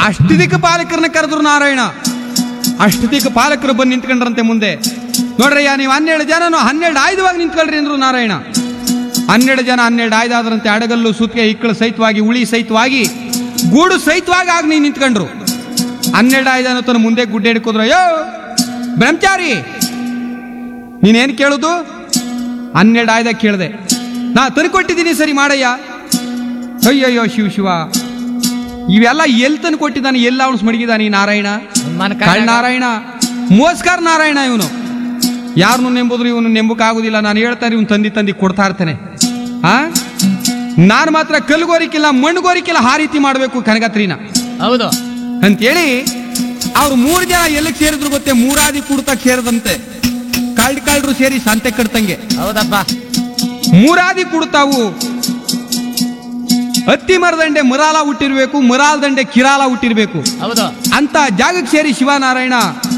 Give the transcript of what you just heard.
ಅಷ್ಟದಿಕ್ಕ ಪಾಲಕರನ್ನ ಕರೆದ್ರು ನಾರಾಯಣ ಅಷ್ಟದಿಕ್ಕ ಪಾಲಕರು ಬಂದು ನಿಂತ್ಕೊಂಡ್ರಂತೆ ಮುಂದೆ ನೋಡ್ರಯ್ಯ ನೀವು ಹನ್ನೆರಡು ಜನನು ಹನ್ನೆರಡು ಆಯ್ದವಾಗಿ ನಿಂತ್ಕೊಳ್ರಿ ಅಂದ್ರು ನಾರಾಯಣ ಹನ್ನೆರಡು ಜನ ಹನ್ನೆರಡು ಆಯ್ದಾದ್ರಂತೆ ಅಡಗಲ್ಲು ಸುತ್ತಿಗೆ ಇಕ್ಕಳು ಸಹಿತವಾಗಿ ಉಳಿ ಸಹಿತವಾಗಿ ಗೂಡು ಸಹಿತವಾಗಿ ಆಗ ನೀವು ನಿಂತ್ಕೊಂಡ್ರು ಹನ್ನೆರಡು ಆಯ್ದ ತನ್ನ ಮುಂದೆ ಗುಡ್ಡೆ ಹಿಡ್ಕೋದ್ರು ಅಯ್ಯೋ ಬ್ರಹ್ಮಚಾರಿ ನೀನೇನು ಕೇಳುದು ಹನ್ನೆರಡು ಆಯ್ದ ಕೇಳಿದೆ ನಾ ತಂದ್ಕೊಟ್ಟಿದ್ದೀನಿ ಸರಿ ಮಾಡಯ್ಯ ಅಯ್ಯಯ್ಯೋ ಶಿವ ಶಿವ ಇವೆಲ್ಲ ಎಲ್ಲಿ ತಂದು ಕೊಟ್ಟಿದ್ದಾನೆ ಎಲ್ಲ ಅವನು ಮಡಗಿದ್ದಾನೆ ಈ ನಾರಾಯಣ ಮನ ಕಳ್ ನಾರಾಯಣ ಮೋಸ್ಕರ ನಾರಾಯಣ ಇವನು ಯಾರನ್ನು ನೆಂಬುದ್ರು ಇವನು ನೆಂಬಕ್ಕಾಗುದಿಲ್ಲ ನಾನು ಹೇಳ್ತಾರೆ ಇವನು ತಂದಿ ತಂದಿ ಕೊಡ್ತಾ ಇರ್ತೇನೆ ಆ ನಾನು ಮಾತ್ರ ಕಲ್ಗೋರಿಕಿಲ್ಲ ಮಣ್ಣುಗೋರಿಕಿಲ್ಲ ಆ ರೀತಿ ಮಾಡಬೇಕು ಕನಗತ್ರಿನ ಹೌದು ಅಂತೇಳಿ ಅವ್ರು ಮೂರು ಜನ ಎಲ್ಲಿಗೆ ಸೇರಿದ್ರು ಗೊತ್ತೇ ಮೂರಾದಿ ಕುಡ್ತಕ್ಕೆ ಸೇರದಂತೆ ಕಳ್ಳ ಕಳ್ಳರು ಸೇರಿ ಸಂತೆ ಕಟ್ತಂಗೆ ಹೌದಪ್ಪ ಮೂರಾದಿ ಕುಡ್ತಾವು ಹತ್ತಿ ಮರದಂಡೆ ಮುರಾಲ ಹುಟ್ಟಿರ್ಬೇಕು ಮುರಾಲ್ ದಂಡೆ ಕಿರಾಲ ಹುಟ್ಟಿರ್ಬೇಕು ಹೌದು ಅಂತ ಜಾಗಕ್ಕೆ ಸೇರಿ ಶಿವನಾರಾಯಣ